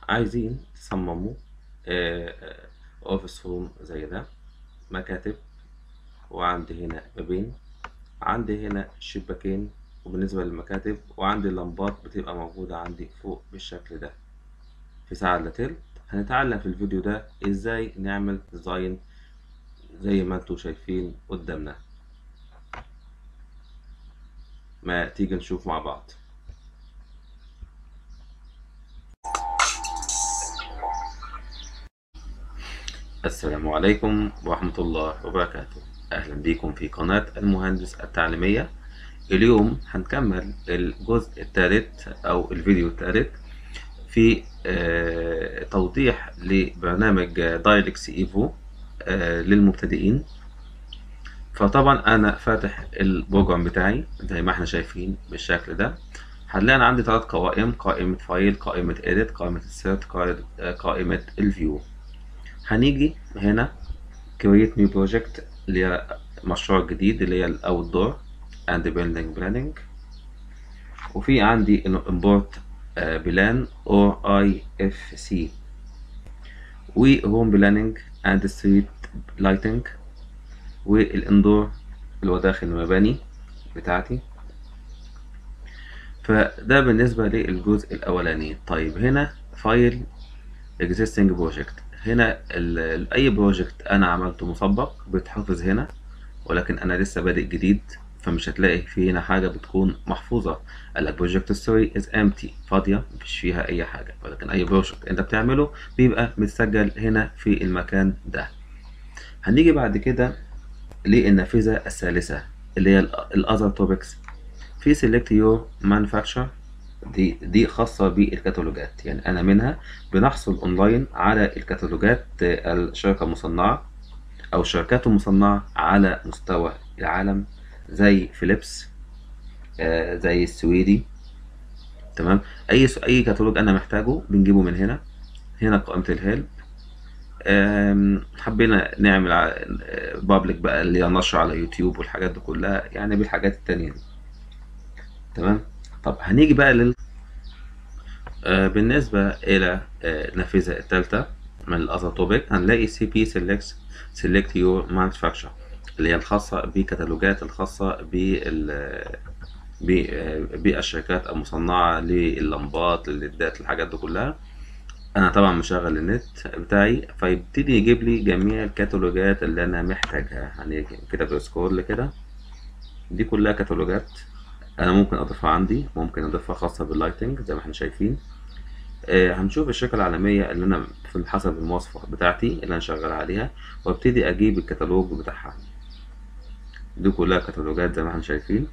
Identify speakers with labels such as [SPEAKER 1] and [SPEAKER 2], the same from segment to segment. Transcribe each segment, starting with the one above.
[SPEAKER 1] عايزين تصمموا اوفيس روم زي ده مكاتب وعندي هنا بابين عندي هنا شباكين وبالنسبة للمكاتب وعندي اللمبات بتبقى موجودة عندي فوق بالشكل ده في ساعة إلا تلت هنتعلم في الفيديو ده ازاي نعمل ديزاين زي ما انتوا شايفين قدامنا ما تيجي نشوف مع بعض السلام عليكم ورحمة الله وبركاته أهلا بكم في قناة المهندس التعليمية اليوم هنكمل الجزء الثالث أو الفيديو الثالث في آه، توضيح لبرنامج دايلكس ايفو آه، للمبتدئين فطبعا انا فاتح البروجرام بتاعي زي ما احنا شايفين بالشكل ده هنلاقي انا عندي ثلاث قوائم قائمة فايل قائمة edit قائمة insert قائمة الفيو هنيجي هنا create new project اللي هي مشروع جديد اللي هي الاوتدور and building planning وفي عندي import بلان or IFC وهوم بلاننج اند ستريت لايتنج والاندور اللي هو داخل المباني بتاعتي فده بالنسبة للجزء الأولاني طيب هنا فايل existing project هنا أي بروجكت أنا عملته مسبق بيتحفظ هنا ولكن أنا لسه بادئ جديد فمش هتلاقي في هنا حاجة بتكون محفوظة قال لك project story is empty فاضية مفيش فيها أي حاجة ولكن أي بروجكت أنت بتعمله بيبقى متسجل هنا في المكان ده هنيجي بعد كده للنافذة الثالثة اللي هي ال other topics في select your manufacturer دي دي خاصة بالكتالوجات يعني أنا منها بنحصل أونلاين على الكتالوجات الشركة المصنعة أو الشركات المصنعة على مستوى العالم زي فيليبس آه زي السويدي تمام اي اي كتالوج انا محتاجه بنجيبه من هنا هنا قائمه الهيلب حبينا نعمل بابليك بقى اللي هي نشر على يوتيوب والحاجات دي كلها يعني بالحاجات التانية دي تمام طب هنيجي بقى لل آه بالنسبة إلى آه النافذة التالتة من الأذر توبيك هنلاقي سي بي سيلكت سيلكت يور مانفاكتشر اللي هي الخاصة بكتالوجات الخاصة بال بالشركات المصنعة لللمبات للليدات الحاجات دي كلها أنا طبعا مشغل النت بتاعي فيبتدي يجيب لي جميع الكتالوجات اللي أنا محتاجها يعني كده بسكرول كده دي كلها كتالوجات أنا ممكن أضيفها عندي ممكن أضيفها خاصة باللايتنج زي ما احنا شايفين آه هنشوف الشركة العالمية اللي أنا في حسب المواصفة بتاعتي اللي أنا شغال عليها وابتدي أجيب الكتالوج بتاعها دي كلها كتالوجات زي ما احنا شايفين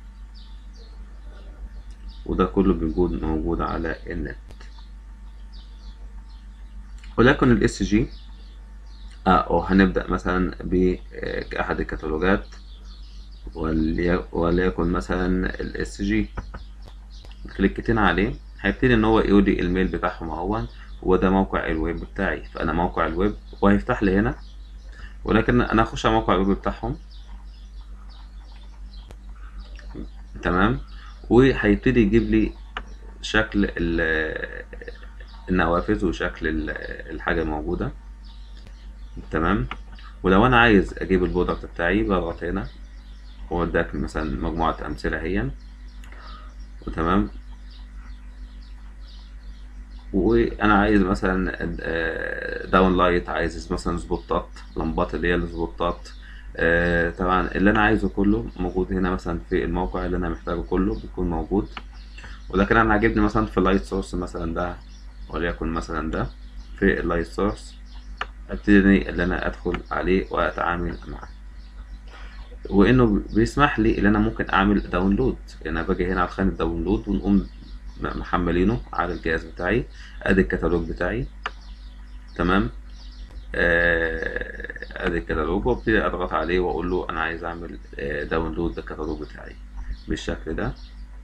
[SPEAKER 1] وده كله بيكون موجود على النت ولكن الاس جي اه وهنبدأ مثلا بأحد الكتالوجات وليكن مثلا الاس جي كليكتين عليه هيبتدي ان هو يقول لي الميل بتاعهم اهون وده موقع الويب بتاعي فانا موقع الويب وهيفتح لي هنا ولكن انا هخش على موقع الويب بتاعهم تمام وهيبتدي يجيب لي شكل النوافذ وشكل الحاجة الموجودة تمام ولو انا عايز اجيب البرودكت بتاعي بضغط هنا واداك مثلا مجموعة امثلة هي وتمام وانا عايز مثلا داون لايت عايز مثلا سبوتات لمبات اللي هي السبوتات آه طبعا اللي انا عايزه كله موجود هنا مثلا في الموقع اللي انا محتاجه كله بيكون موجود ولكن انا عاجبني مثلا في اللايت سورس مثلا ده وليكن مثلا ده في اللايت سورس ابتدي اللي انا ادخل عليه واتعامل معاه وانه بيسمح لي ان انا ممكن اعمل داونلود انا باجي هنا على خانه داونلود ونقوم محملينه على الجهاز بتاعي ادي الكتالوج بتاعي تمام ادي الكتالوج وابتدي اضغط عليه واقول له انا عايز اعمل داونلود للكتالوج بتاعي بالشكل ده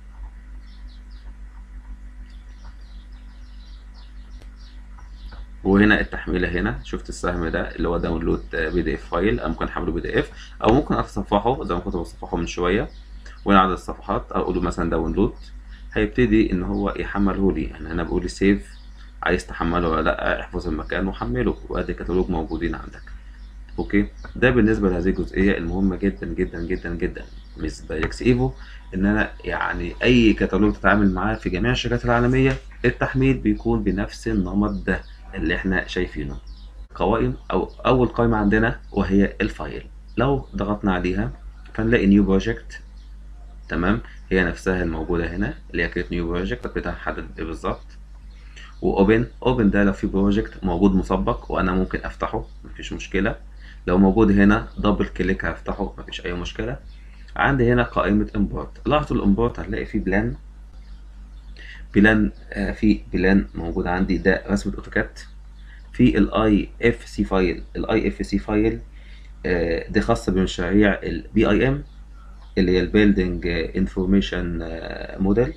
[SPEAKER 1] وهنا التحميلة هنا شفت السهم ده اللي هو داونلود بي دي اف فايل انا ممكن احمله بي دي اف او ممكن اتصفحه زي ما كنت بصفحه من شوية وهنا عدد الصفحات اقول له مثلا داونلود هيبتدي ان هو يحمله لي يعني انا بقول سيف عايز تحمله ولا لا احفظ المكان وحمله وادي كتالوج موجودين عندك اوكي ده بالنسبه لهذه الجزئيه المهمه جدا جدا جدا جدا مش بايكس ايفو ان انا يعني اي كتالوج تتعامل معاه في جميع الشركات العالميه التحميل بيكون بنفس النمط ده اللي احنا شايفينه قوائم او اول قائمه عندنا وهي الفايل لو ضغطنا عليها فنلاقي نيو بروجكت تمام هي نفسها الموجوده هنا اللي هي كانت نيو بروجكت بتحدد ايه بالظبط واوبن اوبن ده لو في بروجكت موجود مسبق وانا ممكن افتحه مفيش مشكله لو موجود هنا دبل كليك هفتحه مفيش اي مشكله عندي هنا قائمه امبورت لاحظوا الامبورت هتلاقي فيه بلان بلان آه في بلان موجود عندي ده رسمه اوتوكاد في الاي اف سي فايل الاي اف سي فايل آه دي خاصه بمشاريع البي اي ام اللي هي البيلدينج انفورميشن موديل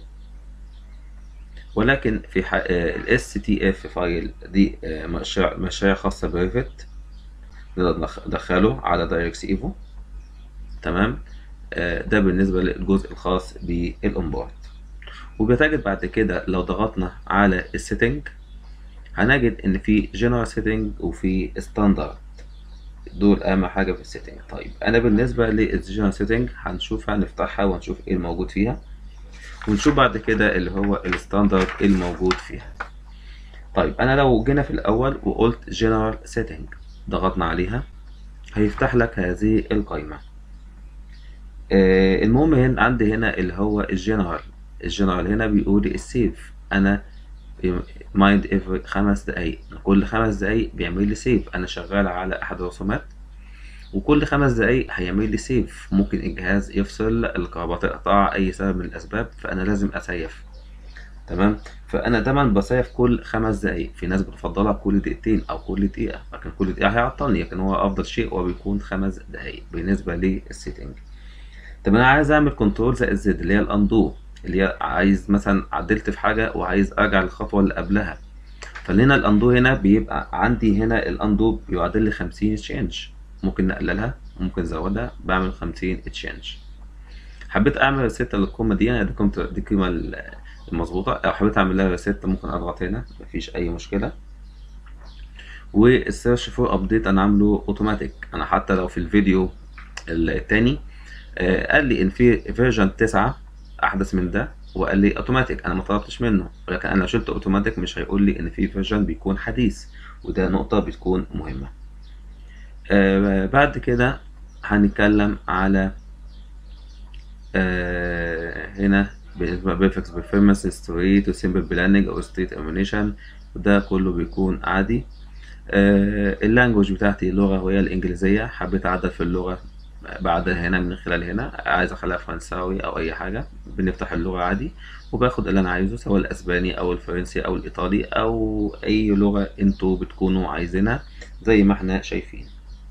[SPEAKER 1] ولكن في الاس تي اف فايل دي مشاريع مشاريع خاصه بريفت نقدر ندخله على دايركس ايفو تمام آه ده بالنسبه للجزء الخاص بالانبورد وبتجد بعد كده لو ضغطنا على السيتنج هنجد ان في جنرال سيتنج وفي ستاندرد دول اهم حاجه في السيتنج طيب انا بالنسبه للجنرال سيتنج هنشوفها نفتحها ونشوف ايه الموجود فيها ونشوف بعد كده اللي هو الستاندرد الموجود فيها طيب انا لو جينا في الاول وقلت جنرال سيتنج ضغطنا عليها هيفتح لك هذه القائمه آه المهم هنا عندي هنا اللي هو الجنرال الجنرال هنا بيقول السيف انا مايند افري خمس دقايق كل خمس دقايق بيعمل لي سيف انا شغال على احد الرسومات وكل خمس دقايق هيعمل لي سيف ممكن الجهاز يفصل الكهرباء تقطع اي سبب من الاسباب فانا لازم اسيف تمام فانا دايما بسيف كل خمس دقايق في ناس بتفضلها كل دقيقتين او كل دقيقه لكن كل دقيقه هيعطلني لكن هو افضل شيء هو بيكون خمس دقايق بالنسبه للسيتنج طب انا عايز اعمل كنترول زائد زد اللي هي الاندو اللي هي عايز مثلا عدلت في حاجه وعايز ارجع للخطوه اللي قبلها فلنا الاندو هنا بيبقى عندي هنا الاندو بيعادل لي 50 تشينج ممكن نقللها ممكن نزودها بعمل 50 تشينج حبيت اعمل ريست للقيمه دي يعني دي قيمه دي القيمه المظبوطه او حبيت اعمل لها ريست ممكن اضغط هنا مفيش اي مشكله والسيرش فور ابديت انا عامله اوتوماتيك انا حتى لو في الفيديو التاني آه قال لي ان في فيرجن 9 احدث من ده وقال لي اوتوماتيك انا ما طلبتش منه ولكن انا لو شلت اوتوماتيك مش هيقول لي ان في فيرجن بيكون حديث وده نقطه بتكون مهمه آه بعد كده هنتكلم على آه هنا بالنسبه بيرفكس بيرفورمانس ستريت وسيمبل بلاننج او ستريت امينيشن وده كله بيكون عادي آه اللانجوج بتاعتي اللغه وهي الانجليزيه حبيت اعدل في اللغه بعد هنا من خلال هنا عايز اخليها فرنساوي او اي حاجه بنفتح اللغه عادي وباخد اللي انا عايزه سواء الاسباني او الفرنسي او الايطالي او اي لغه انتوا بتكونوا عايزينها زي ما احنا شايفين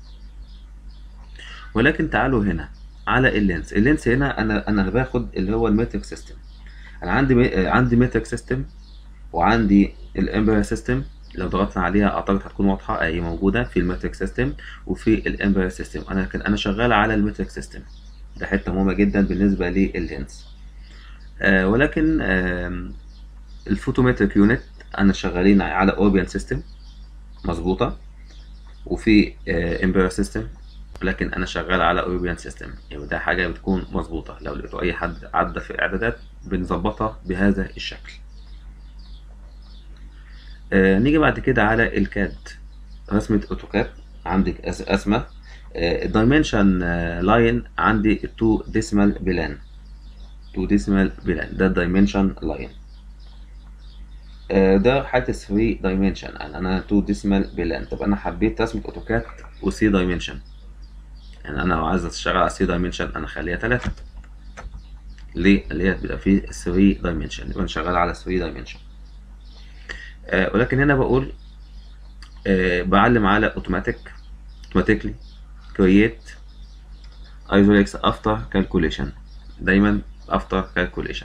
[SPEAKER 1] ولكن تعالوا هنا على اللينس اللينس هنا انا انا باخد اللي هو المترك سيستم انا عندي مي... عندي مترك سيستم وعندي الامبريال سيستم لو ضغطنا عليها اعتقد هتكون واضحه اهي موجوده في المترك سيستم وفي الامبريال سيستم انا لكن انا شغال على المترك سيستم ده حته مهمه جدا بالنسبه لللينس آه ولكن آه الفوتومتريك يونت انا شغالين على اوربيان سيستم مظبوطه وفي امبريال سيستم لكن انا شغال على اوروبيان سيستم يعني ده حاجه بتكون مظبوطه لو لقيتوا اي حد عدى في الاعدادات بنظبطها بهذا الشكل آه نيجي بعد كده على الكاد رسمه اوتوكاد عندك اسمه الدايمنشن لاين عندي 2 ديسمال بلان 2 ديسمال بلان ده الدايمنشن لاين ده حاجه 3 دايمنشن يعني انا 2 ديسمال بلان طب انا حبيت رسمه اوتوكاد و3 دايمنشن يعني انا لو عايز اشتغل على 3 دايمنشن انا اخليها 3 ليه اللي هي بيبقى فيه 3 دايمنشن يبقى انا شغال على 3 دايمنشن آه ولكن هنا بقول آه بعلم على اوتوماتيك اوتوماتيكلي كرييت ايزوليكس افتر كالكوليشن دايما افتر كالكوليشن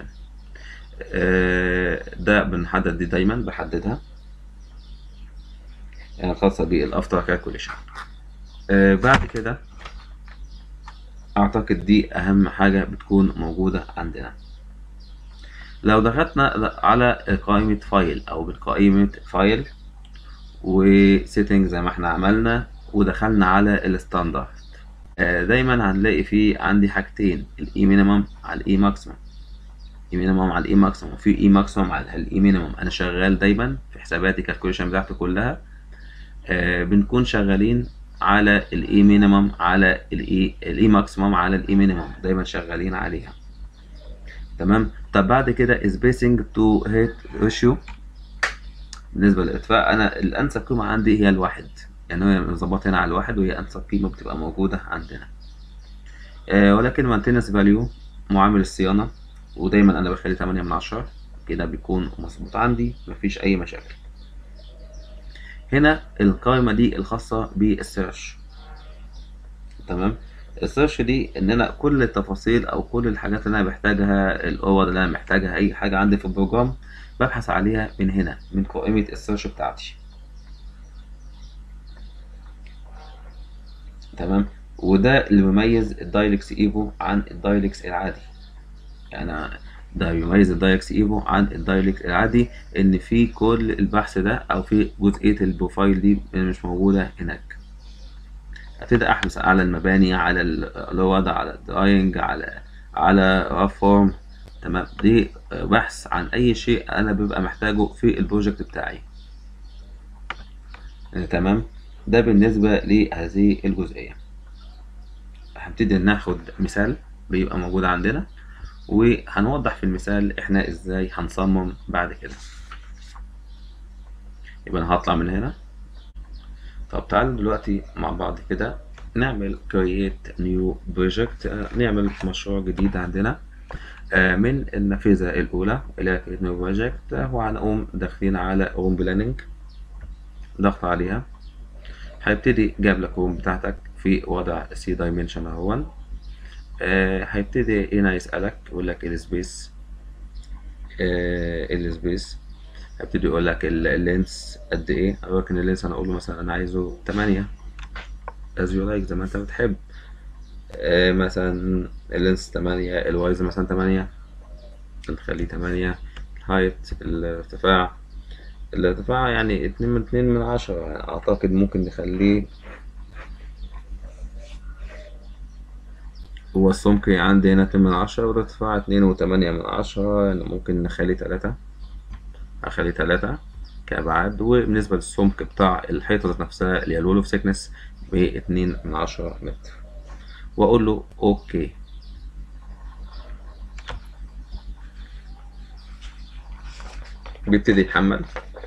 [SPEAKER 1] ده بنحدد دي دايما بحددها يعني خاصة بالافتر كالكوليشن آه بعد كده اعتقد دي اهم حاجة بتكون موجودة عندنا لو ضغطنا على قائمة فايل أو بالقائمة فايل وسيتنج زي ما احنا عملنا ودخلنا على الستاندرد آه، دايما هنلاقي فيه عندي حاجتين الاي مينيمم على الاي ماكسيمم اي مينيمم على الاي ماكسيمم وفي اي ماكسيمم على الاي مينيمم انا شغال دايما في حساباتي الكالكوليشن بتاعتي كلها آه بنكون شغالين على الاي مينيمم على الاي الاي ماكسيمم على الاي مينيمم دايما شغالين عليها تمام طب بعد كده سبيسنج تو هيت ريشيو بالنسبه للارتفاع انا الانسب قيمه عندي هي الواحد يعني هو مظبط هنا على الواحد وهي انسب قيمه بتبقى موجوده عندنا آه ولكن مانتينس فاليو معامل الصيانه ودايما انا بخلي 8 من 10 كده بيكون مظبوط عندي مفيش اي مشاكل هنا القائمه دي الخاصه بالسيرش تمام السيرش دي ان انا كل التفاصيل او كل الحاجات اللي انا محتاجها الاوض اللي انا محتاجها اي حاجه عندي في البروجرام ببحث عليها من هنا من قائمه السيرش بتاعتي تمام وده اللي بيميز الدايلكس ايفو عن الدايلكس العادي يعني ده بيميز الدايلكس ايفو عن الدايلكس العادي ان في كل البحث ده او في جزئيه البروفايل دي مش موجوده هناك ابتدي احبس على المباني على الوضع على الدراينج على على رف فورم تمام دي بحث عن اي شيء انا ببقى محتاجه في البروجكت بتاعي تمام ده بالنسبة لهذه الجزئية هنبتدي ناخد مثال بيبقى موجود عندنا وهنوضح في المثال احنا ازاي هنصمم بعد كده يبقى انا هطلع من هنا طب تعالوا دلوقتي مع بعض كده نعمل create new project نعمل مشروع جديد عندنا من النافذة الأولى إلى create new project وهنقوم داخلين على room planning ضغط عليها هيبتدي جاب لك روم بتاعتك في وضع سي دايمنشن اهون هيبتدي هنا يسألك يقول لك السبيس السبيس هيبتدي يقول لك اللينس قد ايه ولكن اللينس انا اقول له مثلا انا عايزه 8 از يو لايك زي ما انت بتحب آه مثلا اللينس 8 الوايز مثلا 8 نخليه 8 الهايت الارتفاع الارتفاع يعني اتنين من اتنين من عشرة يعني اعتقد ممكن نخليه هو السمك عندي هنا اتنين من عشرة والارتفاع اتنين وتمانية من عشرة يعني ممكن نخليه تلاتة هخليه تلاتة كأبعاد وبالنسبة للسمك بتاع الحيطة ذات نفسها اللي هي الول اوف سيكنس باتنين من عشرة متر وأقول له أوكي بيبتدي يحمل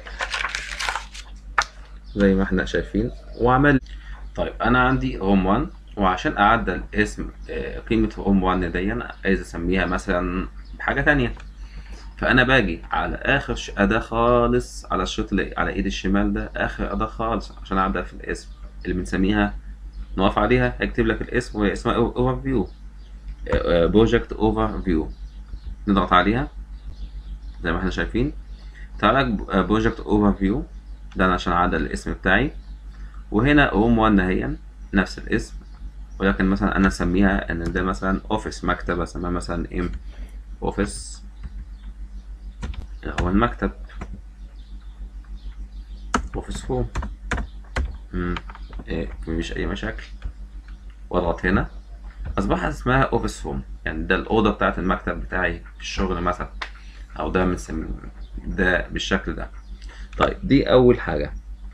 [SPEAKER 1] زي ما احنا شايفين وعمل طيب انا عندي روم 1 وعشان اعدل اسم قيمة روم 1 دي انا عايز اسميها مثلا بحاجة تانية فانا باجي على اخر اداة خالص على الشريط اللي على ايد الشمال ده اخر اداة خالص عشان اعدل في الاسم اللي بنسميها نقف عليها هيكتب لك الاسم وهي اسمها اوفر فيو بروجكت اوفر فيو نضغط عليها زي ما احنا شايفين تعالى بروجكت اوفر فيو ده انا عشان اعدل الاسم بتاعي وهنا روم 1 اهي نفس الاسم ولكن مثلا انا اسميها ان ده مثلا اوفيس مكتب اسميها مثلا ام اوفيس هو المكتب اوفيس روم ايه مفيش اي مشاكل واضغط هنا اصبحت اسمها اوفيس روم يعني ده الاوضه بتاعت المكتب بتاعي في الشغل مثلا او ده من ده بالشكل ده طيب دي اول حاجه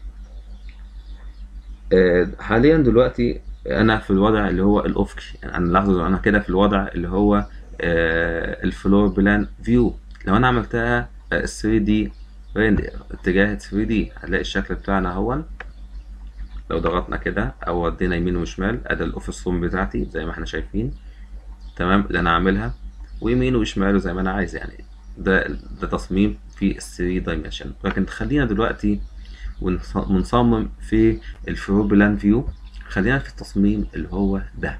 [SPEAKER 1] أه حاليا دلوقتي انا في الوضع اللي هو الافقي يعني انا لاحظوا انا كده في الوضع اللي هو أه الفلور بلان فيو لو انا عملتها 3 دي اتجاه 3 دي هنلاقي الشكل بتاعنا اهو لو ضغطنا كده او ودينا يمين وشمال ادي الاوفيس روم بتاعتي زي ما احنا شايفين تمام اللي انا عاملها ويمين وشمال زي ما انا عايز يعني ده ده تصميم في ال 3 دايمنشن لكن خلينا دلوقتي ونصمم في الفلور بلان فيو خلينا في التصميم اللي هو ده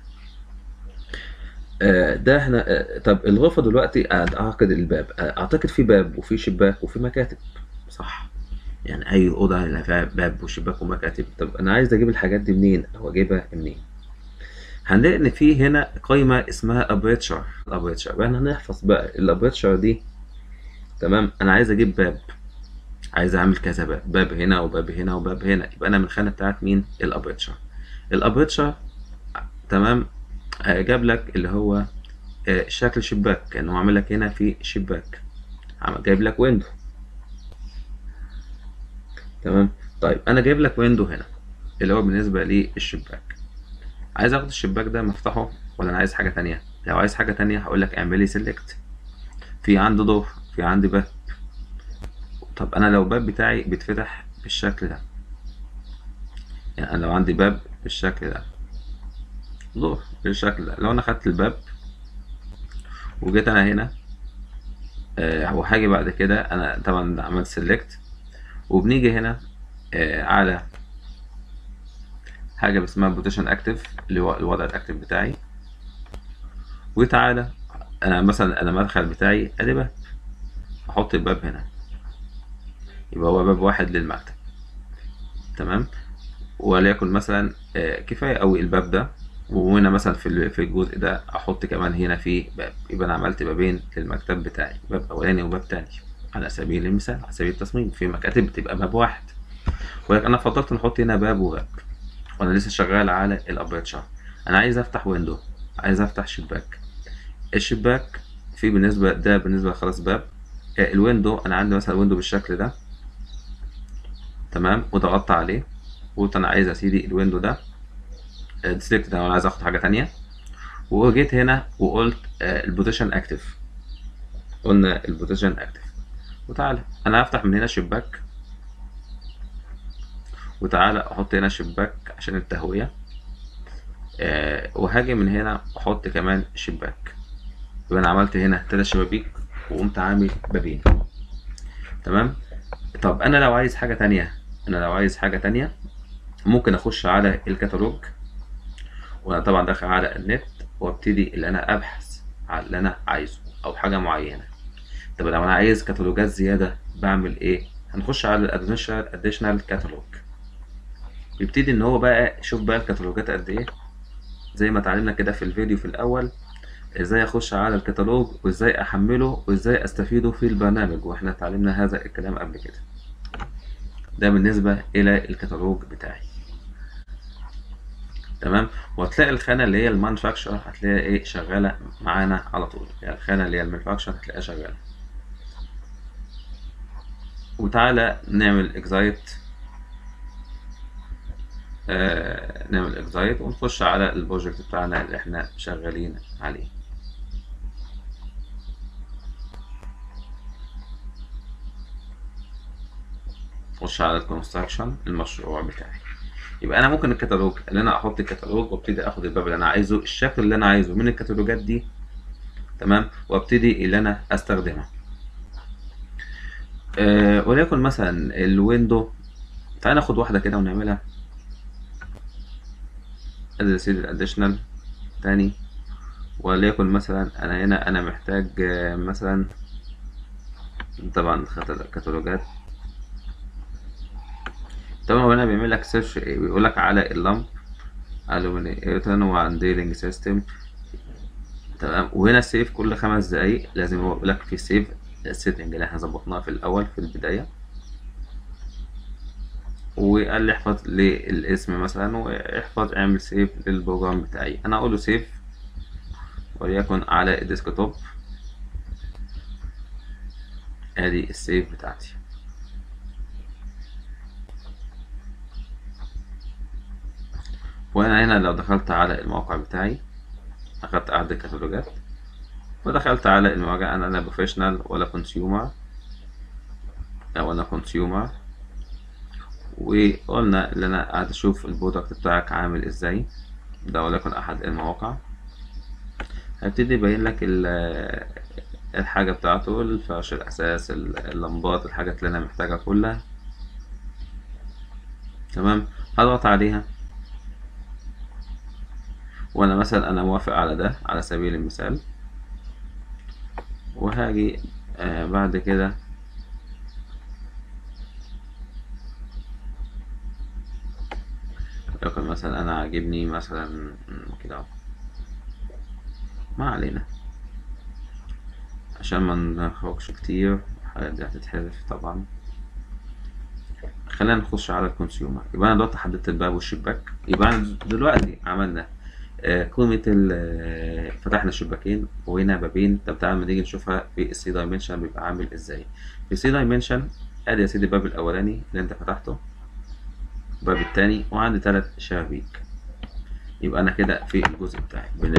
[SPEAKER 1] آه ده احنا آه طب الغرفه دلوقتي اعتقد الباب آه اعتقد في باب وفي شباك وفي مكاتب صح يعني اي اوضه اللي فيها باب وشباك ومكاتب طب انا عايز اجيب الحاجات دي منين او اجيبها منين هنلاقي ان في هنا قائمه اسمها ابريتشر الابريتشر احنا هنحفظ بقى الابريتشر دي تمام انا عايز اجيب باب عايز اعمل كذا باب باب هنا وباب هنا وباب هنا يبقى انا من الخانه بتاعت مين الابرتشر الابرتشر تمام آه، جاب لك اللي هو آه، شكل شباك كانه عامل لك هنا في شباك عمل جايب لك ويندو تمام طيب انا جايب لك ويندو هنا اللي هو بالنسبه للشباك عايز اخد الشباك ده مفتوحه ولا انا عايز حاجه تانية لو عايز حاجه تانية هقول لك اعمل لي سيلكت في عندي دور في عندي باب طب انا لو الباب بتاعي بيتفتح بالشكل ده يعني أنا لو عندي باب بالشكل ده دور بالشكل ده لو انا خدت الباب وجيت انا هنا آه وهاجي بعد كده انا طبعا عملت سيلكت وبنيجي هنا آه على حاجه اسمها بوتيشن اكتف اللي هو الوضع الاكتف بتاعي وتعالى انا مثلا انا المدخل بتاعي ادي باب احط الباب هنا يبقى هو باب واحد للمكتب تمام وليكن مثلا آه، كفايه قوي الباب ده وهنا مثلا في ال- في الجزء ده احط كمان هنا في باب يبقى انا عملت بابين للمكتب بتاعي باب اولاني وباب تاني على سبيل المثال على سبيل التصميم في مكاتب بتبقى باب واحد ولكن انا فضلت نحط هنا باب وباب وانا لسه شغال على الابرتشر انا عايز افتح ويندو عايز افتح شباك الشباك في بالنسبه ده بالنسبه خلاص باب آه، الويندو انا عندي مثلا ويندو بالشكل ده تمام وضغطت عليه وقلت انا عايز يا سيدي الويندو ده ديسلكت ده انا عايز اخد حاجه تانية وجيت هنا وقلت البوزيشن اكتف قلنا البوزيشن اكتف وتعالى انا هفتح من هنا شباك وتعالى احط هنا شباك عشان التهويه آه، وهاجي من هنا احط كمان شباك يبقى انا عملت هنا تلات شبابيك وقمت عامل بابين تمام طب انا لو عايز حاجه تانية انا لو عايز حاجه تانية ممكن اخش على الكتالوج وانا طبعا داخل على النت وابتدي اللي انا ابحث على اللي انا عايزه او حاجه معينه طب لو انا عايز كتالوجات زياده بعمل ايه هنخش على الاديشنال اديشنال كاتالوج بيبتدي ان هو بقى شوف بقى الكتالوجات قد ايه زي ما اتعلمنا كده في الفيديو في الاول ازاي اخش على الكتالوج وازاي احمله وازاي استفيده في البرنامج واحنا اتعلمنا هذا الكلام قبل كده ده بالنسبه الى الكتالوج بتاعي تمام وهتلاقي الخانه اللي هي المانفاكتشر هتلاقيها ايه شغاله معانا على طول يعني الخانه اللي هي المانفاكتشر هتلاقيها شغاله وتعالى نعمل اكزايت آه نعمل اكزايت ونخش على البروجكت بتاعنا اللي احنا شغالين عليه نخش على الكونستراكشن المشروع بتاعي يبقى انا ممكن الكتالوج اللي انا احط الكتالوج وابتدي اخد الباب اللي انا عايزه الشكل اللي انا عايزه من الكتالوجات دي تمام وابتدي اللي انا استخدمها أه وليكن مثلا الويندو تعال ناخد واحده كده ونعملها ادي سيد الاديشنال تاني وليكن مثلا انا هنا انا محتاج آه، مثلا طبعا خط الكتالوجات طبعا هو هنا بيعمل لك سيرش بيقول لك على اللمب الومنيوتن وعنديلنج سيستم تمام وهنا سيف كل خمس دقايق لازم هو يقول لك في سيف السيتنج اللي احنا ظبطناها في الاول في البدايه وقال لي احفظ لي الاسم مثلا واحفظ اعمل سيف للبروجرام بتاعي انا اقول له سيف وليكن على الديسكتوب ادي السيف بتاعتي وانا هنا لو دخلت على الموقع بتاعي اخدت احد الكتالوجات ودخلت على المواجهة انا لا بروفيشنال ولا كونسيومر او انا كونسيومر وقلنا ان انا قاعد اشوف البرودكت بتاعك عامل ازاي ده وليكن احد المواقع هيبتدي يبين لك ال- الحاجة بتاعته الفرش الأساس اللمبات الحاجات اللي أنا محتاجها كلها تمام هضغط عليها وأنا مثلا أنا موافق على ده على سبيل المثال وهاجي آه بعد كده لكن مثلا أنا عاجبني مثلا كده أهو. ما علينا عشان ما نخرجش كتير الحاجات دي هتتحذف طبعا خلينا نخش على الكونسيومر يبقى انا دلوقتي حددت الباب والشباك يبقى انا دلوقتي عملنا آه، قيمة ال آه، فتحنا شباكين وهنا بابين طب تعالى لما نيجي نشوفها في السي دايمنشن بيبقى عامل ازاي في السي دايمنشن ادي يا سيدي الباب الاولاني اللي انت فتحته الباب التاني وعندي تلات شبابيك يبقى انا كده في الجزء بتاعي بن-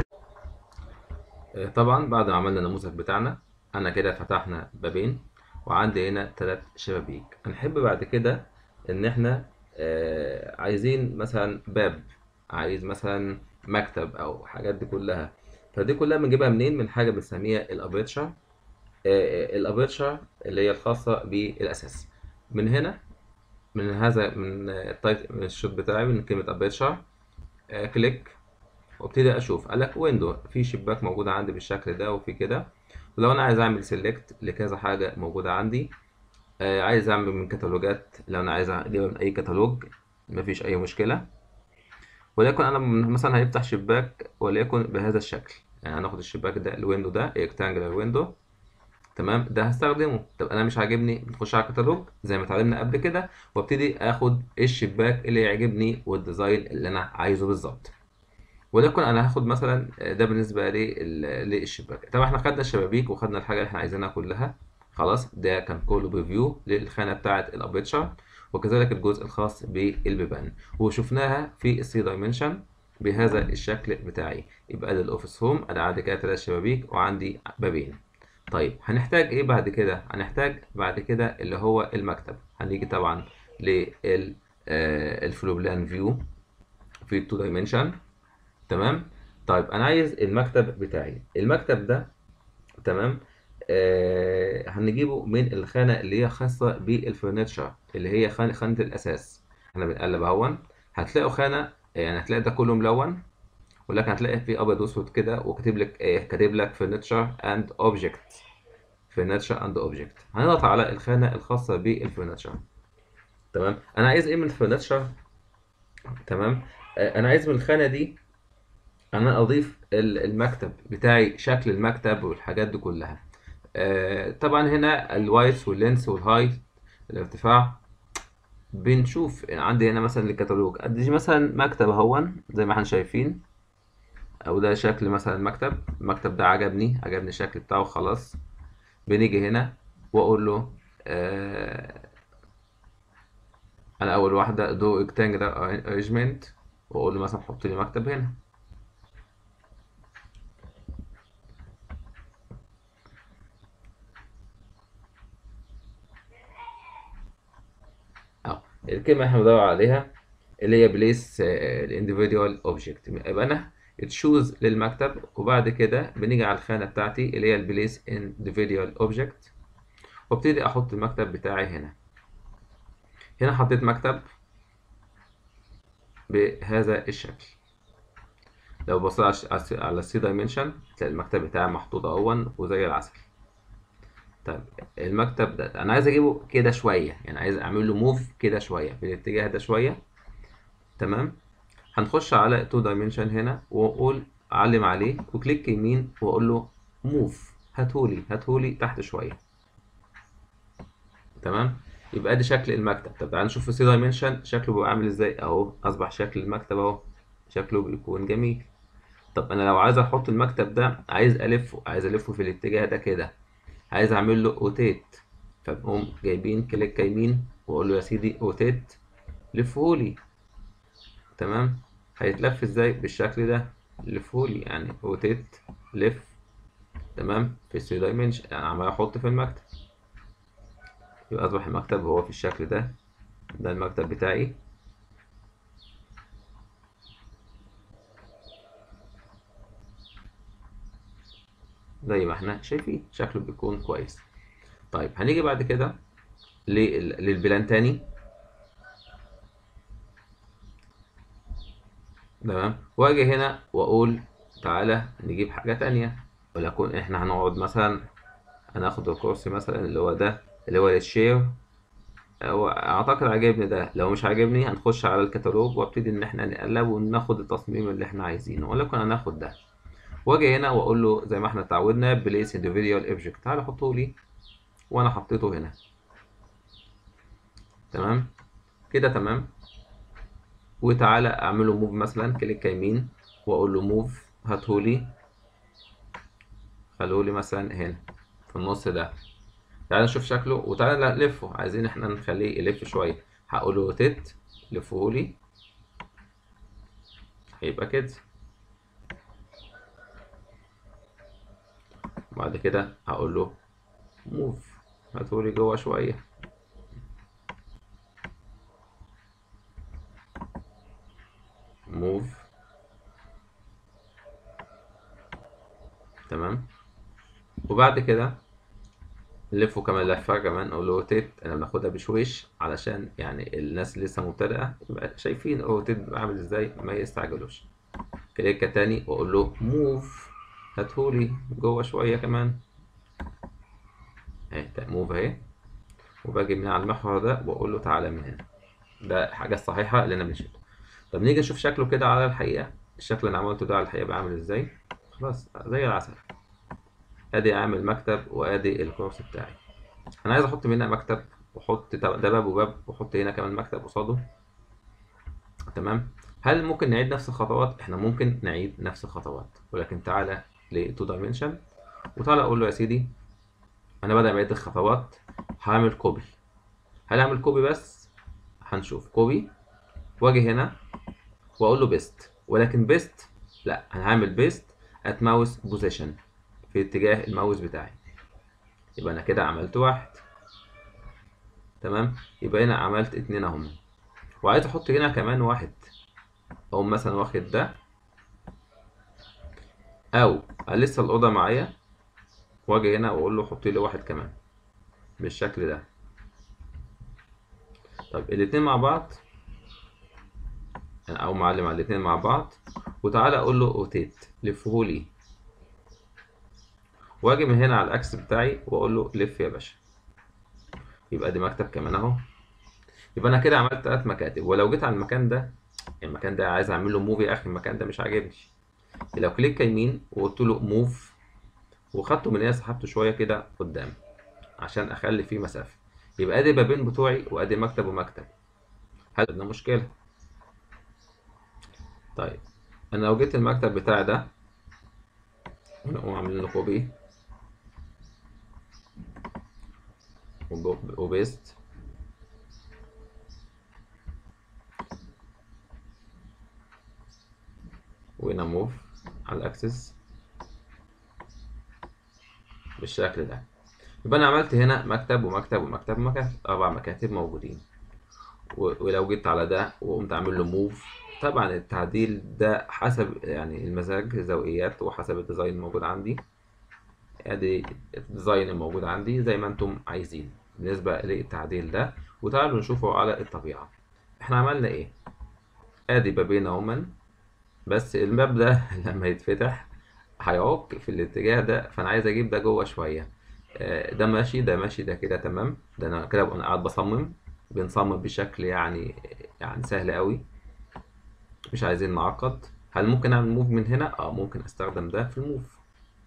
[SPEAKER 1] آه، طبعا بعد ما عملنا النموذج بتاعنا انا كده فتحنا بابين وعندي هنا تلات شبابيك هنحب بعد كده ان احنا آه، عايزين مثلا باب عايز مثلا مكتب او حاجات دي كلها فدي كلها بنجيبها منين من حاجه بنسميها الابرتشر الابرتشر اللي هي الخاصه بالاساس من هنا من هذا من التايت من الشوت بتاعي من كلمه ابرتشر كليك وابتدي اشوف قال لك ويندو في شباك موجوده عندي بالشكل ده وفي كده ولو انا عايز اعمل سيلكت لكذا حاجه موجوده عندي آه، عايز اعمل من كتالوجات لو انا عايز اجيبها من اي كتالوج مفيش اي مشكله وليكن انا م- مثلا هيفتح شباك وليكن بهذا الشكل يعني هناخد الشباك ده الويندو ده ريكتانجلر ويندو تمام ده هستخدمه طب انا مش عاجبني نخش على الكتالوج زي ما اتعلمنا قبل كده وابتدي اخد الشباك اللي يعجبني والديزاين اللي انا عايزه بالظبط وليكن انا هاخد مثلا ده بالنسبه لي ال- للشباك طبعا احنا خدنا الشبابيك وخدنا الحاجه اللي احنا عايزينها كلها خلاص ده كان كله بريفيو للخانه بتاعه الابريتشر وكذلك الجزء الخاص بالبيبان وشفناها في السي دايمنشن بهذا الشكل بتاعي يبقى ده الاوفيس هوم انا عندي كده ثلاث شبابيك وعندي بابين طيب هنحتاج ايه بعد كده هنحتاج بعد كده اللي هو المكتب هنيجي طبعا لل الفلو بلان فيو في التو دايمنشن تمام طيب انا عايز المكتب بتاعي المكتب ده تمام آه هنجيبه من الخانه اللي هي خاصه بالفurniture اللي هي خانه خانه الاساس احنا بنقلب اهون هتلاقوا خانه يعني هتلاقي ده كله ملون ولكن هتلاقي فيه ابيض واسود كده وكاتب لك ايه كاتب لك furniture and object furniture and object هنضغط على الخانه الخاصه بالفurniture تمام انا عايز ايه من الفurniture تمام آه انا عايز من الخانه دي انا اضيف ال- المكتب بتاعي شكل المكتب والحاجات دي كلها آه، طبعا هنا الوايتس واللينس والهايت الارتفاع بنشوف عندي هنا مثلا الكتالوج ادي مثلا مكتب اهون زي ما احنا شايفين او ده شكل مثلا المكتب المكتب ده عجبني عجبني الشكل بتاعه خلاص بنيجي هنا واقول له آه انا اول واحده دو ريكتانجلر ارينجمنت واقول له مثلا حط لي مكتب هنا اه الكلمة اللي احنا بندور عليها اللي هي بليس الانديفيدوال اوبجكت يبقى انا تشوز للمكتب وبعد كده بنيجي على الخانة بتاعتي اللي هي البليس انديفيدوال اوبجكت وابتدي احط المكتب بتاعي هنا هنا حطيت مكتب بهذا الشكل لو بصيت على على السي دايمنشن تلاقي المكتب بتاعي محطوط اهون وزي العسل طيب المكتب ده انا عايز اجيبه كده شويه يعني عايز اعمل له موف كده شويه في الاتجاه ده شويه تمام هنخش على 2 دايمنشن هنا واقول اعلم عليه وكليك يمين واقول له موف هاتهولي هاتهولي تحت شويه تمام يبقى دي شكل المكتب طب تعال نشوف في سي دايمنشن شكله بيبقى عامل ازاي اهو اصبح شكل المكتب اهو شكله بيكون جميل طب انا لو عايز احط المكتب ده عايز الفه عايز الفه في الاتجاه ده كده عايز اعمل له اوتيت فبقوم جايبين كليك يمين واقول له يا سيدي اوتيت لفهولي تمام هيتلف ازاي بالشكل ده لفهولي يعني اوتيت لف تمام في الثري دايمنشن يعني عمال احط في المكتب يبقى اصبح المكتب هو في الشكل ده ده المكتب بتاعي زي ما احنا شايفين شكله بيكون كويس طيب هنيجي بعد كده لل- للبلان تاني تمام واجي هنا واقول تعالى نجيب حاجة تانية ولكن احنا هنقعد مثلا هناخد الكرسي مثلا اللي هو ده اللي هو الشير هو اعتقد عجبني ده لو مش عاجبني هنخش على الكتالوج وابتدي ان احنا نقلب وناخد التصميم اللي احنا عايزينه ولكن هناخد ده واجي هنا واقول له زي ما احنا اتعودنا بليس individual object تعالى حطه لي وانا حطيته هنا تمام كده تمام وتعالى اعمله موف مثلا كليك يمين واقول له موف هاتهولي خلولي مثلا هنا في النص ده تعالى نشوف شكله وتعالى نلفه عايزين احنا نخليه يلف شويه هقول له روتيت لفهولي هيبقى كده بعد كده هقول له موف هاتولي جوه شويه موف تمام وبعد كده نلفه كمان لفه كمان او روتيت انا بناخدها بشويش علشان يعني الناس اللي لسه مبتدئه يبقى شايفين روتيت عامل ازاي ما يستعجلوش كليك تاني واقول له موف هاتهولي جوه شويه كمان اهي موف اهي وباجي من على المحور ده واقول له تعالى من هنا ده الحاجه الصحيحه اللي انا مشيته طب نيجي نشوف شكله كده على الحقيقه الشكل اللي انا عملته ده على الحقيقه بقى عامل ازاي خلاص زي العسل ادي اعمل مكتب وادي الكورس بتاعي انا عايز احط هنا مكتب واحط ده باب وباب واحط هنا كمان مكتب قصاده تمام هل ممكن نعيد نفس الخطوات احنا ممكن نعيد نفس الخطوات ولكن تعالى ل 2 دايمنشن وتعالى اقول له يا سيدي انا بدأ بعيد الخطوات هعمل كوبي هل اعمل كوبي بس هنشوف كوبي واجي هنا واقول له بيست ولكن بيست لا انا هعمل بيست ات ماوس بوزيشن في اتجاه الماوس بتاعي يبقى انا كده عملت واحد تمام يبقى هنا عملت اتنين اهم وعايز احط هنا كمان واحد اقوم مثلا واخد ده او لسه الاوضه معايا واجي هنا واقول له حط لي واحد كمان بالشكل ده طب الاتنين مع بعض او معلم على الاتنين مع بعض وتعالى اقول له روتيت لفهولي واجي من هنا على الاكس بتاعي واقول له لف يا باشا يبقى دي مكتب كمان اهو يبقى انا كده عملت ثلاث مكاتب ولو جيت على المكان ده المكان ده عايز اعمل له موف يا اخي المكان ده مش عاجبني لو كليك يمين وقلت له موف وخدته من هنا سحبته شويه كده قدام عشان اخلي فيه مسافه يبقى ادي بابين بتوعي وادي مكتب ومكتب هل ده مشكله طيب انا لو جيت المكتب بتاعي ده ونقوم عاملين له كوبي وبيست وهنا موف على الاكسس بالشكل ده يبقى انا عملت هنا مكتب ومكتب ومكتب ومكتب اربع مكاتب موجودين ولو جيت على ده وقمت عامل له موف طبعا التعديل ده حسب يعني المزاج الزاويات وحسب الديزاين الموجود عندي ادي الديزاين الموجود عندي زي ما انتم عايزين بالنسبة للتعديل ده وتعالوا نشوفه على الطبيعة احنا عملنا ايه ادي بابين اهما بس الباب ده لما يتفتح هيعوق في الاتجاه ده فانا عايز اجيب ده جوه شوية ده ماشي ده ماشي ده كده تمام ده انا كده انا قاعد بصمم بنصمم بشكل يعني يعني سهل قوي مش عايزين نعقد هل ممكن اعمل موف من هنا اه ممكن استخدم ده في الموف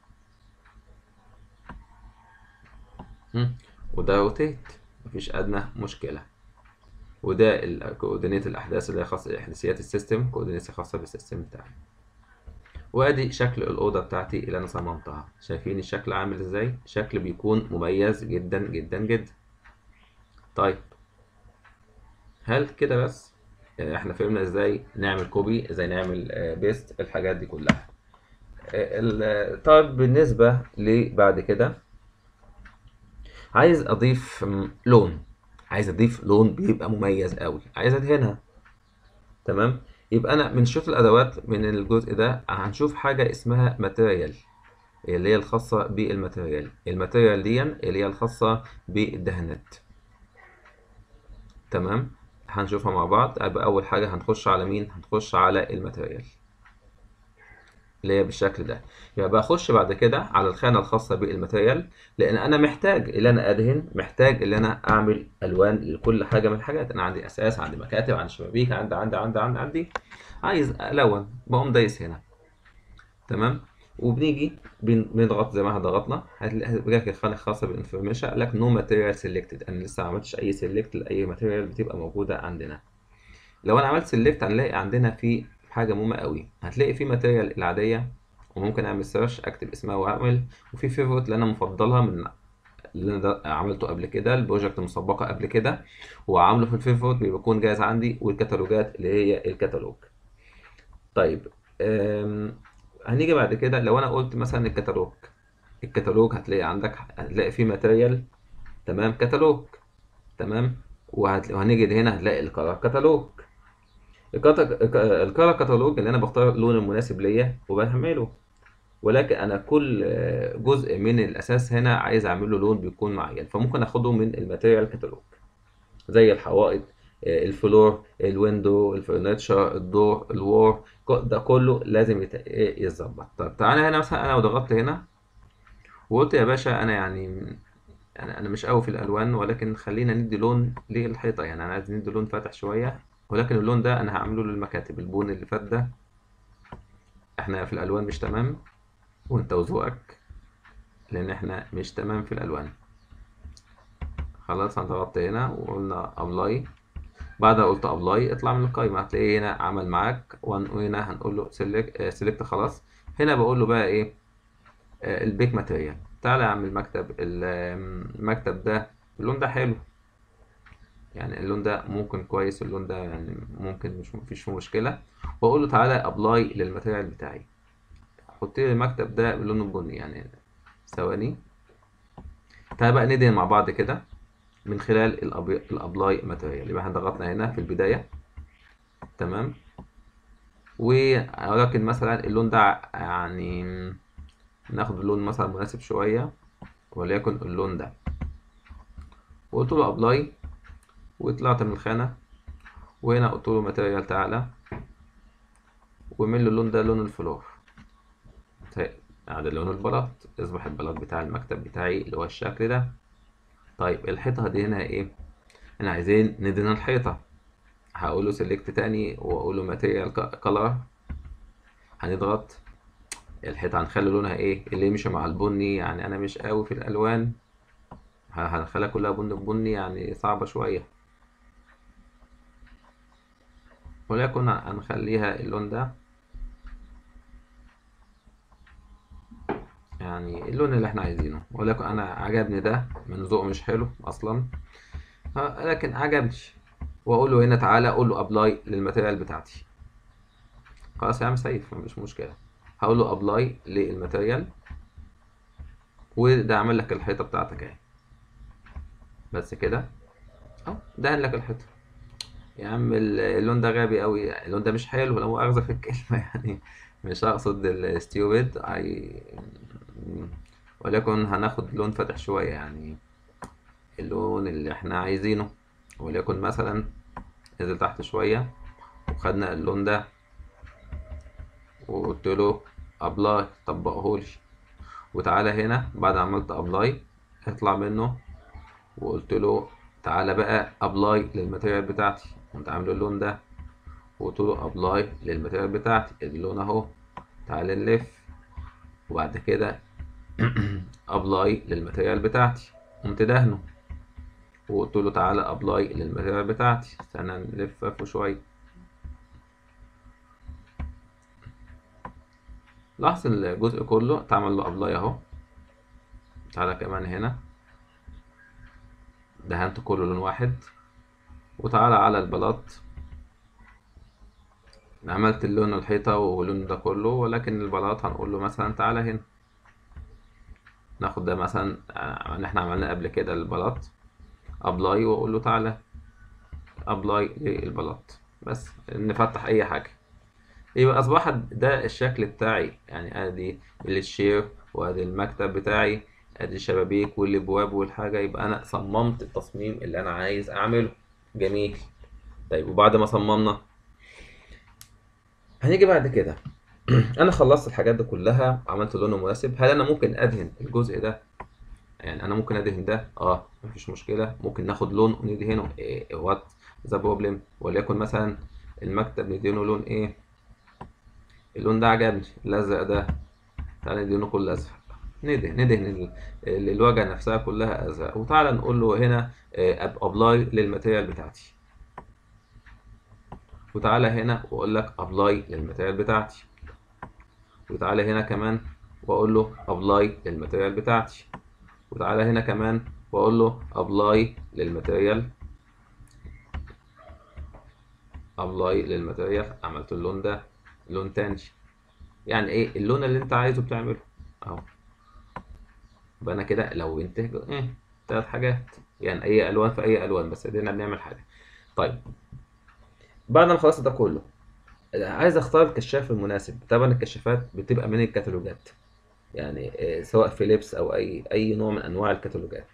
[SPEAKER 1] وده روتيت مفيش ادنى مشكله وده الكوردينيت الاحداث اللي هي خاصه احداثيات السيستم كوردينيت خاصه بالسيستم بتاعي وادي شكل الاوضه بتاعتي اللي انا صممتها شايفين الشكل عامل ازاي شكل بيكون مميز جدا جدا جدا طيب هل كده بس احنا فهمنا ازاي نعمل كوبي ازاي نعمل بيست الحاجات دي كلها طيب بالنسبه لبعد كده عايز اضيف لون عايز اضيف لون بيبقى مميز قوي عايز ادهنها تمام يبقى انا بنشوف الادوات من الجزء ده هنشوف حاجه اسمها ماتيريال اللي هي الخاصه بالماتيريال الماتيريال دي اللي هي الخاصه بالدهانات تمام هنشوفها مع بعض يبقى اول حاجه هنخش على مين هنخش على الماتيريال اللي هي بالشكل ده يبقى بخش بعد كده على الخانه الخاصه بالماتيريال لان انا محتاج ان انا ادهن محتاج ان انا اعمل الوان لكل حاجه من الحاجات انا عندي اساس عندي مكاتب عندي شبابيك عندي عندي عندي عندي, عندي. عايز الون بقوم دايس هنا تمام وبنيجي بن- بنضغط زي ما احنا ضغطنا هتلاقي لك الخانه الخاصه بالانفورميشن قال لك نو ماتيريال سيلكتد انا لسه ما عملتش اي سيلكت لاي ماتيريال بتبقى موجوده عندنا لو انا عملت سيلكت هنلاقي عندنا في حاجه مهمه قوي هتلاقي في ماتيريال العاديه وممكن اعمل سيرش اكتب اسمها واعمل وفي فيفورت اللي انا مفضلها من اللي انا ده عملته قبل كده البروجكت مسبقه قبل كده وعامله في الفيفورت بيكون جاهز عندي والكتالوجات اللي هي الكتالوج طيب أم، هنيجي بعد كده لو انا قلت مثلا الكتالوج الكتالوج هتلاقي عندك هتلاقي فيه ماتيريال تمام كتالوج تمام وهت- وهنيجي هنا هتلاقي الكالر كتالوج الكالر كتالوج اللي انا بختار اللون المناسب ليا وبعمله ولكن انا كل آه، جزء من الاساس هنا عايز اعمل له لون بيكون معين فممكن اخده من الماتيريال كتالوج زي الحوائط آه، الفلور الويندو الفرنتشر الدور الوور ك- ده كله لازم يت- إيه يتظبط طب تعالى هنا مثلا انا لو ضغطت هنا وقلت يا باشا انا يعني انا انا مش قوي في الالوان ولكن خلينا ندي لون للحيطه يعني انا عايز ندي لون فاتح شويه ولكن اللون ده انا هعمله للمكاتب البون اللي فات ده احنا في الالوان مش تمام وانت وذوقك لان احنا مش تمام في الالوان خلاص انا ضغطت هنا وقلنا ابلاي بعد ما قلت ابلاي اطلع من القائمه هتلاقيه هنا عمل معاك وهن- وهنا هنقول له سيلكت سيلكت خلاص هنا بقول له بقى ايه آه، البيك ماتيريال تعالى يا عم المكتب ال- آم، المكتب ده اللون ده حلو يعني اللون ده ممكن كويس اللون ده يعني ممكن مش مفيش فيه مشكله واقول له تعالى ابلاي للماتيريال بتاعي حط لي المكتب ده بلونه البني يعني ثواني تعالى بقى ندهن مع بعض كده من خلال الأبي- الابلاي ماتيريال يبقى احنا ضغطنا هنا في البدايه تمام ولكن مثلا اللون ده يعني ناخد اللون مثلا مناسب شويه وليكن اللون ده وقلت له ابلاي وطلعت من الخانه وهنا قلت له ماتيريال تعالى واعمل له اللون ده لون الفلور طيب هذا لون البلاط يصبح البلاط بتاع المكتب بتاعي اللي هو الشكل ده طيب الحيطه دي هنا ايه احنا عايزين ندهن الحيطه هقول له سيلكت تاني واقول له ماتيريال كلر هنضغط الحيطه هنخلي لونها ايه اللي يمشي مع البني يعني انا مش قوي في الالوان ه- هنخليها كلها بني بني يعني صعبه شويه ولكن هنخليها اللون ده يعني اللون اللي احنا عايزينه ولكن انا عجبني ده من ذوق مش حلو اصلا ها، لكن عجبني واقول له هنا تعالى اقول له ابلاي للماتيريال بتاعتي خلاص يا عم سيف مفيش مشكله هقول له ابلاي للماتيريال وده عمل لك الحيطه بتاعتك اهي بس كده اهو دهن لك الحيطه يا عم ال- اللون ده غبي قوي اللون ده مش حلو لا مؤاخذة في الكلمة يعني مش هقصد الستيوبد اي ولكن هناخد لون فاتح شوية يعني اللون اللي احنا عايزينه وليكن مثلا نزل تحت شوية وخدنا اللون ده وقلت له ابلاي طبقهولي وتعالى هنا بعد ما عملت ابلاي اطلع منه وقلت له تعالى بقى ابلاي للماتيريال بتاعتي كنت عامل اللون ده وقلت له ابلاي للماتيريال بتاعتي اللون اهو تعالى نلف وبعد كده ابلاي للماتيريال بتاعتي قمت دهنه وقلت له تعالى ابلاي للماتيريال بتاعتي استنى نلف لفه شويه لاحظ الجزء كله اتعمل له ابلاي اهو تعالى كمان هنا دهنت كله لون واحد وتعالى على البلاط عملت اللون الحيطة واللون ده كله ولكن البلاط هنقول له مثلا تعالى هنا ناخد ده مثلا آه، اللي احنا عملناه قبل كده البلاط ابلاي واقول له تعالى ابلاي للبلاط بس نفتح اي حاجة يبقى اصبح ده الشكل بتاعي يعني ادي الشير وادي المكتب بتاعي ادي الشبابيك والابواب والحاجة يبقى انا صممت التصميم اللي انا عايز اعمله جميل طيب وبعد ما صممنا هنيجي بعد كده انا خلصت الحاجات دي كلها عملت لون مناسب هل انا ممكن ادهن الجزء ده يعني انا ممكن ادهن ده اه مفيش مشكله ممكن ناخد لون وندهنه إيه وات ذا بروبلم وليكن مثلا المكتب ندهنه لون ايه اللون ده عجبني الازرق ده تعالى ندهنه كله ازرق ندهن ندهن ال- ال- الواجهه نفسها كلها ازرق وتعالى نقول له هنا ابلاي للماتيريال بتاعتي وتعالى هنا واقول لك ابلاي للماتيريال بتاعتي وتعالى هنا كمان واقول له ابلاي للماتيريال بتاعتي وتعالى هنا كمان واقول له ابلاي للماتيريال ابلاي للماتيريال عملت اللون ده لون تاني يعني ايه اللون اللي انت عايزه بتعمله اهو يبقى انا كده لونت ايه تلات حاجات يعني اي الوان في اي الوان بس ادينا بنعمل حاجه طيب بعد ما خلصت ده كله عايز اختار الكشاف المناسب طبعا الكشافات بتبقى من الكتالوجات يعني آه، سواء فيليبس او اي اي نوع من انواع الكتالوجات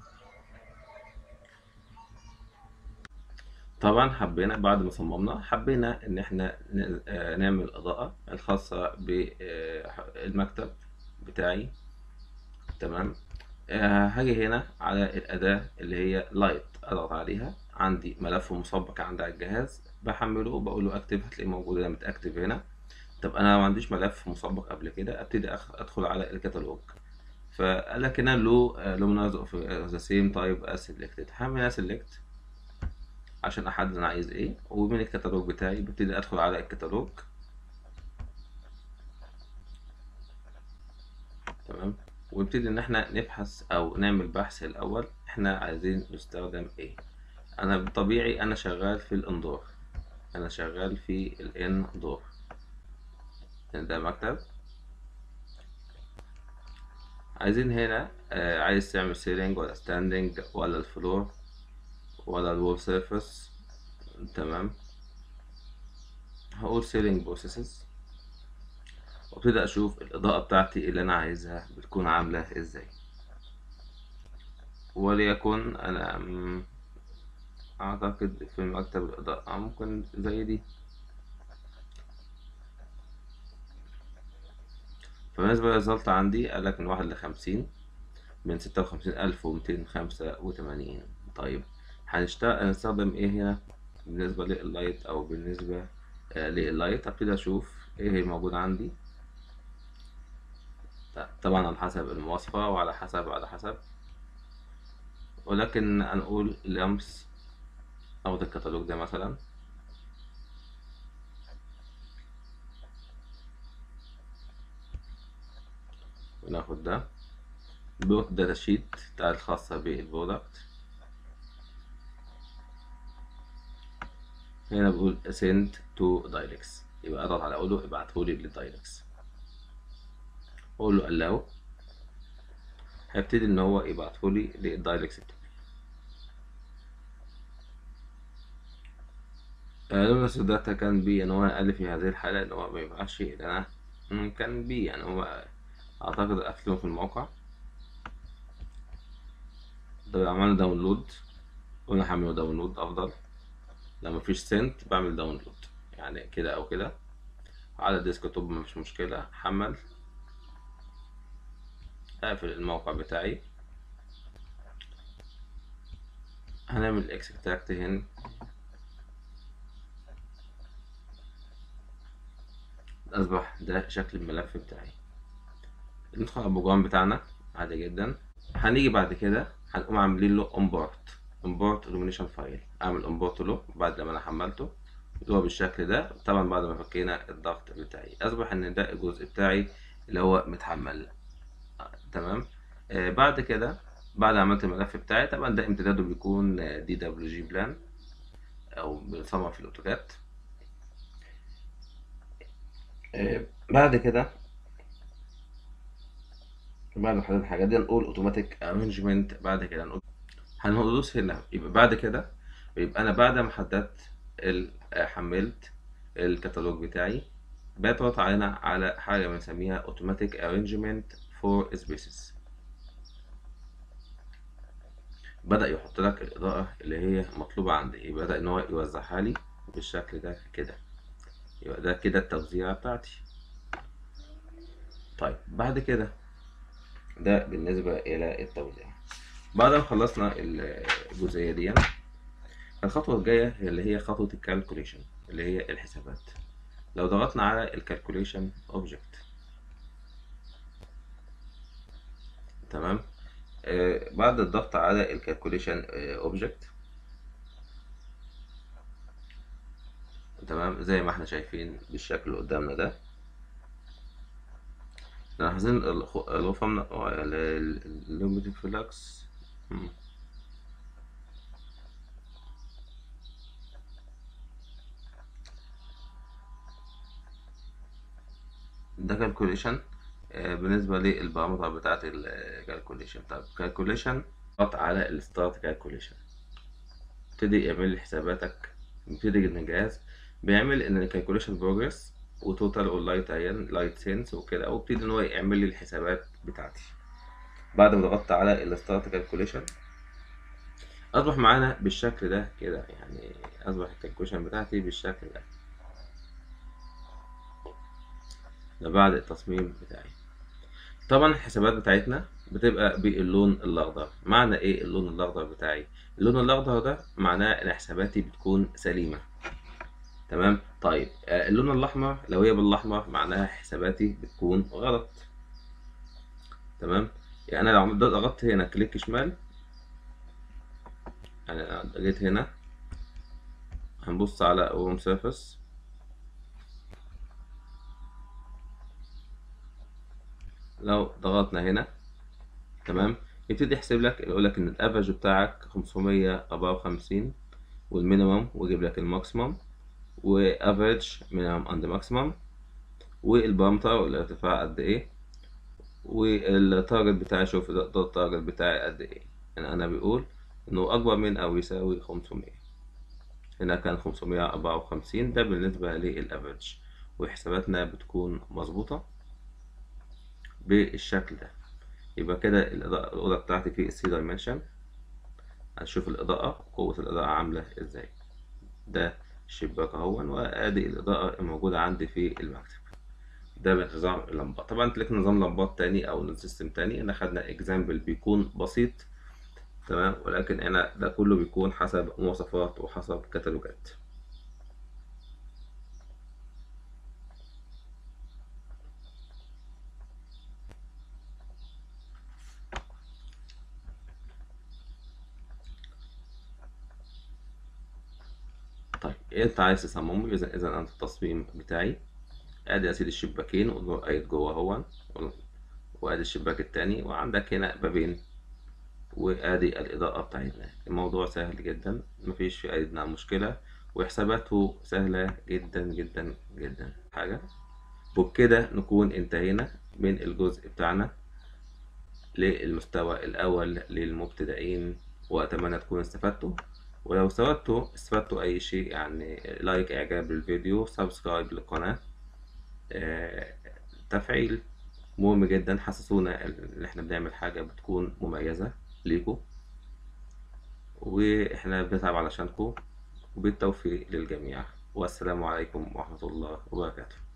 [SPEAKER 1] طبعا حبينا بعد ما صممنا حبينا ان احنا ن- آه، نعمل اضاءة الخاصة بالمكتب بتاعي تمام آه، هاجي هنا على الأداة اللي هي لايت أضغط عليها عندي ملف مسبق عندي على الجهاز بحمله وبقول له اكتب هتلاقيه موجود هنا متأكتف هنا طب انا ما عنديش ملف مسبق قبل كده ابتدي أخ- ادخل على الكتالوج فقال لك هنا له لومينايز اوف ذا سيم تايب از سيلكتد هعمل هنا سيلكت عشان احدد انا عايز ايه ومن الكتالوج بتاعي ببتدي ادخل على الكتالوج تمام ونبتدي ان احنا نبحث او نعمل بحث الاول احنا عايزين نستخدم ايه انا بالطبيعي انا شغال في الاندور انا شغال في الاندور ده مكتب عايزين هنا آه عايز تعمل سيلينج ولا ستاندنج ولا الفلور ولا الوول سيرفيس تمام هقول سيلينج بروسيسز وابتدي اشوف الاضاءة بتاعتي اللي انا عايزها بتكون عاملة ازاي وليكن انا مم، اعتقد في مكتب الاضاءة ممكن زي دي فبالنسبة للريزلت عندي قالك من واحد لخمسين من ستة وخمسين ألف ومتين خمسة وتمانين طيب هنشتغل هنستخدم ايه هنا بالنسبة لللايت أو بالنسبة آه، لللايت هبتدي أشوف ايه هي موجود عندي ط- طبعا على حسب المواصفة وعلى حسب على حسب ولكن هنقول لمس أو ده الكتالوج ده مثلا وناخد ده بوت داتا شيت بتاع الخاصة بالبرودكت هنا بقول send to directs يبقى اضغط على اقوله ابعتهولي للدايركس اقول له allow هيبتدي ان هو يبعتهولي للدايركس بتاعي لومينس داتا كان بي ان هو قال لي في هذه الحالة ان هو ما ينفعش ان انا مم، كان بي يعني هو اعتقد قفلهم في الموقع ده عملنا داونلود قلنا هعمله داونلود افضل لو مفيش سنت بعمل داونلود يعني كده او كده على الديسكتوب مفيش مشكلة حمل اقفل الموقع بتاعي هنعمل اكستراكت هنا اصبح ده شكل الملف بتاعي ندخل على البروجرام بتاعنا عادي جدا هنيجي بعد كده هنقوم عاملين له امبورت امبورت illumination فايل اعمل امبورت له بعد لما انا حملته اللي هو بالشكل ده طبعا بعد ما فكينا الضغط بتاعي اصبح ان ده الجزء بتاعي اللي هو متحمل آه، تمام آه بعد كده بعد ما عملت الملف بتاعي طبعا ده امتداده بيكون دي دبليو جي بلان او بنصمم في الاوتوكاد آه بعد كده بعد ما حددنا الحاجات دي نقول اوتوماتيك ارينجمنت بعد كده نقول هندوس هنا يبقى بعد كده يبقى انا بعد ما حددت ال- آه، حملت الكتالوج بتاعي بضغط هنا على حاجه بنسميها اوتوماتيك ارينجمنت فور سبيسز بدأ يحط لك الإضاءة اللي هي مطلوبة عندي يبقى بدأ إن هو يوزعها لي بالشكل ده كده يبقى ده كده التوزيعة بتاعتي طيب بعد كده ده بالنسبة إلى التوزيع بعد ما خلصنا الجزئية دي الخطوة الجاية اللي هي خطوة الكالكوليشن اللي هي الحسابات لو ضغطنا على الكالكوليشن اوبجكت تمام آه بعد الضغط على الكالكوليشن اوبجكت تمام زي ما احنا شايفين بالشكل اللي قدامنا ده لاحظين الغرفة من اللوميتيك فلاكس ده كالكوليشن بالنسبة للبارامتر بتاعت الكالكوليشن طب كالكوليشن ضغط على الستارت كالكوليشن ابتدي يعمل لي حساباتك يبتدي ان الجهاز بيعمل ان الكالكوليشن بروجرس وتوتال اون لايت عيان لايت سينس وكده وابتدي ان هو يعمل لي الحسابات بتاعتي بعد ما ضغطت على الستارت كالكوليشن اصبح معانا بالشكل ده كده يعني اصبح الكالكوليشن بتاعتي بالشكل ده ده بعد التصميم بتاعي طبعا الحسابات بتاعتنا بتبقى باللون الاخضر معنى ايه اللون الاخضر بتاعي اللون الاخضر ده معناه ان حساباتي بتكون سليمه تمام طيب اللون الاحمر لو هي بالاحمر معناها حساباتي بتكون غلط تمام يعني انا لو ضغطت هنا كليك شمال يعني جيت هنا هنبص على روم سيرفيس لو ضغطنا هنا تمام يبتدي يحسب لك يقول لك ان الافرج بتاعك 554 والمينيمم ويجيب لك الماكسيمم وافريج مينيمم اند ماكسيمم والبامتر والارتفاع قد ايه والتارجت بتاعي شوف ده التارجت بتاعي قد ايه يعني انا بيقول انه اكبر من او يساوي 500 هنا كان 554 ده بالنسبة للافريج وحساباتنا بتكون مظبوطة بالشكل ده يبقى كده الإضاءة الأوضة بتاعتي في السي دايمنشن هنشوف الإضاءة قوة الإضاءة عاملة ازاي ده الشباك اهون وادي الإضاءة الموجودة عندي في المكتب ده بنظام اللمبات طبعا تلاقي نظام لمبات تاني أو سيستم تاني احنا خدنا اكزامبل بيكون بسيط تمام ولكن هنا ده كله بيكون حسب مواصفات وحسب كتالوجات طيب انت عايز تصممه اذا اذا انت التصميم بتاعي ادي يا سيدي الشباكين والنور قايد جوه اهو وادي الشباك التاني وعندك هنا بابين وادي الاضاءة بتاعتنا الموضوع سهل جدا مفيش في ايدنا مشكلة وحساباته سهلة جدا جدا جدا حاجة وبكده نكون انتهينا من الجزء بتاعنا للمستوى الاول للمبتدئين واتمنى تكونوا استفدتوا ولو استفدتوا استفدتوا اي شيء يعني لايك اعجاب للفيديو سبسكرايب للقناة آه، تفعيل مهم جدا حسسونا ان احنا بنعمل حاجة بتكون مميزة ليكم واحنا بنتعب علشانكم وبالتوفيق للجميع والسلام عليكم ورحمة الله وبركاته